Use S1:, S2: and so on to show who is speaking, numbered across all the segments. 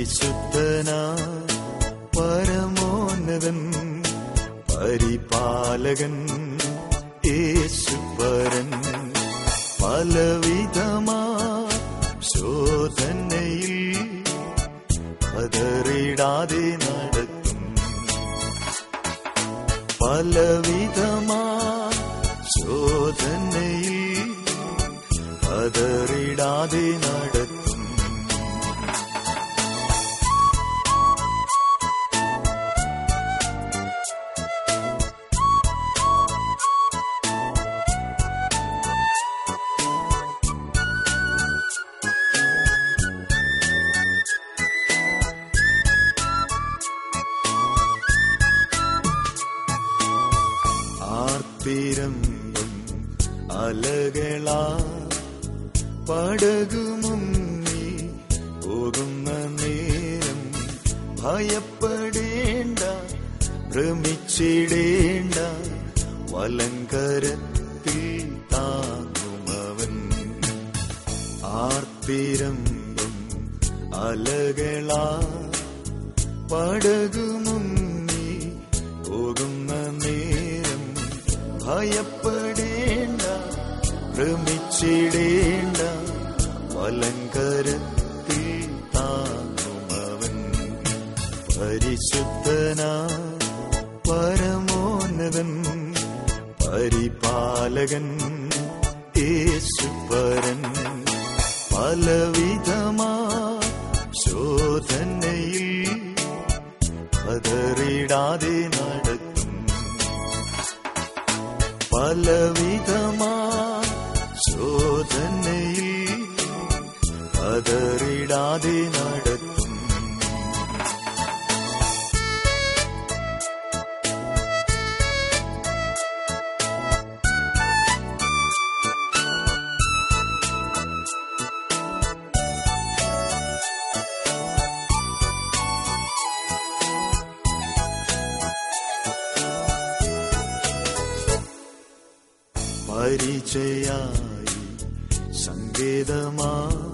S1: പരിശുദ്ധനാ പരമോന്നതൻ പരിപാലകൻ യേശുവരൻ പലവിധമാ ശോധനയിൽ പതറിടാതെ നടത്തും പലവിധമാ ശോധനയിൽ പതറിടാതെ നടത്തും ആർത്തിരമ്പും അലകളാ പടകുമുങ്ങി പോകുന്ന നേരം ഭയപ്പെടേണ്ട ഭ്രമിച്ചിടേണ്ട വലങ്കരത്തിൽ താങ്ങുമവൻ ആർത്തിരമ്പും അലകളാ പടകുമുങ്ങി പോകുന്ന നേരം ഭയപ്പെടേണ്ട ഭ്രമിച്ചിടേണ്ട വലങ്കരത്തിൽ താങ്ങുമവൻ പരിശുദ്ധനാ പരമോന്നതൻ പരിപാലകൻ യേശുപരൻ പലവിധമാ ശോധനയിൽ പതറിടാതെ നടത്തും പലവിധമാ ശോധനയിൽ പതറിടാതെ നടത്തും പരിചയായി സങ്കേതമാ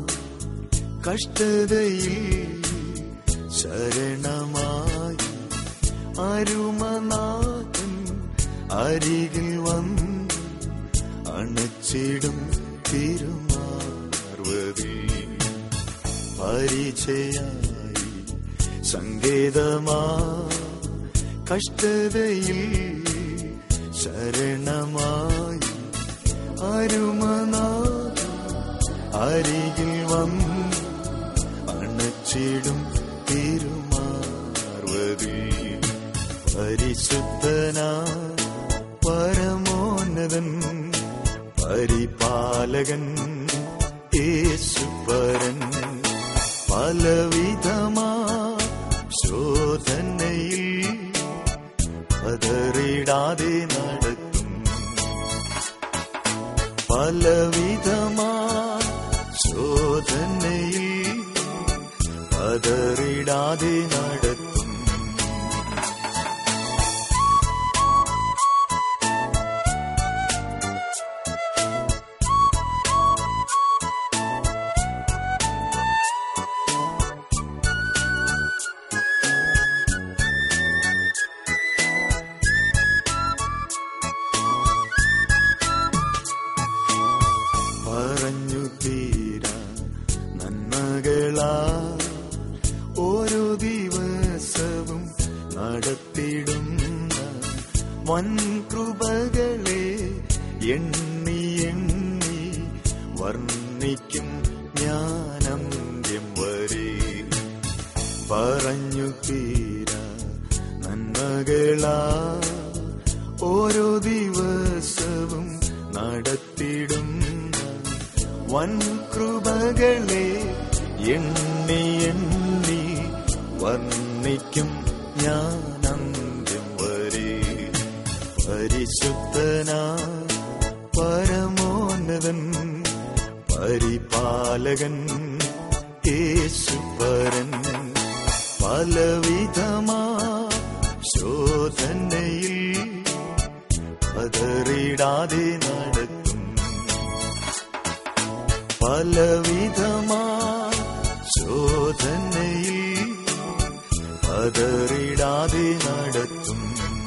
S1: കഷ്ടതയിൽ ശരണമായി അരുമനാഥൻ അരികിൽ വന്ന് അണച്ചിടും തിരുമാർവതിൽ പരിചയായി സങ്കേതമാ കഷ്ടതയിൽ ശരണമായി അരുമനാഥ അരികിൽ വന്ന് അണച്ചിടും തിരുമാർവതിൽ പരിശുദ്ധനാ പരമോന്നതൻ പരിപാലകൻ യേശുപരൻ പലവിധമാ ശോധനയിൽ പതറിടാതെ നടത്തും പലവിധമാ ശോധനയിൽ പതറിടാതെ നടത്തും പറഞ്ഞു തീരാ നന്മകളാ ഓരോ ദിവസവും നടത്തിടുന്ന വൻ കൃപകളെ എണ്ണി എണ്ണി വർണ്ണിക്കും ജ്ഞാനന്ത്യം വരെ പറഞ്ഞു തീരാ നന്മകളാ ഓരോ ദിവസവും നടത്തിടുന്ന വൻ കൃപകളെ എണ്ണി എണ്ണി വർണ്ണിക്കും ജ്ഞാനന്ത്യം വരെ പരിശുദ്ധനാ പരമോന്നതൻ പരിപാലകൻ യേശുപരൻ പലവിധമാ ശോധനയിൽ പതറിടാതെ നടത്തും പലവിധമാ ശോധനയിൽ പതറിടാതെ നടത്തും